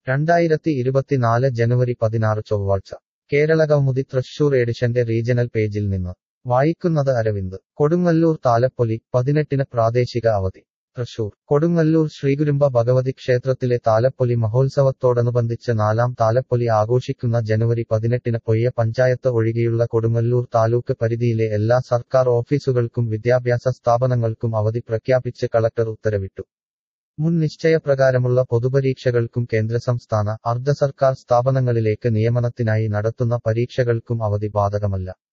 രണ്ടായിരത്തി ഇരുപത്തിനാല് ജനുവരി പതിനാറ് ചൊവ്വാഴ്ച കേരള കൗമുദി തൃശൂർ എഡിഷന്റെ റീജണൽ പേജിൽ നിന്ന് വായിക്കുന്നത് അരവിന്ദ് കൊടുങ്ങല്ലൂർ താലപ്പൊലി പതിനെട്ടിന് പ്രാദേശിക അവധി തൃശൂർ കൊടുങ്ങല്ലൂർ ശ്രീകുരുമ്പ ഭഗവതി ക്ഷേത്രത്തിലെ താലപ്പൊലി മഹോത്സവത്തോടനുബന്ധിച്ച് നാലാം താലപ്പൊലി ആഘോഷിക്കുന്ന ജനുവരി പതിനെട്ടിന് പൊയ്യ പഞ്ചായത്ത് ഒഴികെയുള്ള കൊടുങ്ങല്ലൂർ താലൂക്ക് പരിധിയിലെ എല്ലാ സർക്കാർ ഓഫീസുകൾക്കും വിദ്യാഭ്യാസ സ്ഥാപനങ്ങൾക്കും അവധി പ്രഖ്യാപിച്ച് കളക്ടർ ഉത്തരവിട്ടു മുൻ നിശ്ചയപ്രകാരമുള്ള പൊതുപരീക്ഷകൾക്കും കേന്ദ്ര സംസ്ഥാന അർദ്ധ സർക്കാർ സ്ഥാപനങ്ങളിലേക്ക് നിയമനത്തിനായി നടത്തുന്ന പരീക്ഷകൾക്കും അവധി ബാധകമല്ല